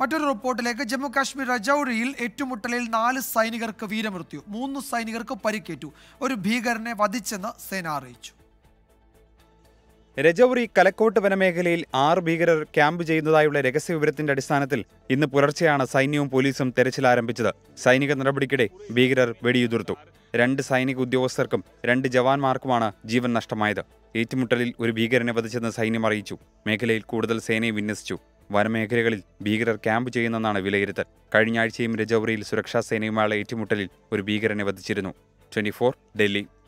മറ്റൊരു റിപ്പോർട്ടിലേക്ക് ജമ്മു കാശ്മീർ രജൌരിയിൽ ഏറ്റുമുട്ടലിൽ നാല് സൈനികർക്ക് വീരമൃത്യു മൂന്ന് സൈനികർക്ക് പരിക്കേറ്റു ഒരു ഭീകരനെ വധിച്ചെന്ന് സേന അറിയിച്ചു രജൌരി കലക്കോട്ട് വനമേഖലയിൽ ആറ് ഭീകരർ ക്യാമ്പ് ചെയ്യുന്നതായുള്ള രഹസ്യവിവരത്തിന്റെ അടിസ്ഥാനത്തിൽ ഇന്ന് പുലർച്ചെയാണ് സൈന്യവും പോലീസും തെരച്ചിൽ ആരംഭിച്ചത് സൈനിക നടപടിക്കിടെ ഭീകരർ വെടിയുതിർത്തു രണ്ട് സൈനിക ഉദ്യോഗസ്ഥർക്കും രണ്ട് ജവാന്മാർക്കുമാണ് ജീവൻ നഷ്ടമായത് ഏറ്റുമുട്ടലിൽ ഒരു ഭീകരനെ വധിച്ചെന്ന് സൈന്യം അറിയിച്ചു മേഖലയിൽ കൂടുതൽ സേനയെ വിന്യസിച്ചു വനമേഖലകളിൽ ഭീകരർ ക്യാമ്പ് ചെയ്യുന്നെന്നാണ് വിലയിരുത്തൽ കഴിഞ്ഞ ആഴ്ചയും രജൌരിയിൽ സുരക്ഷാ സേനയുമായുള്ള ഏറ്റുമുട്ടലിൽ ഒരു ഭീകരനെ വധിച്ചിരുന്നു ട്വന്റി ഡൽഹി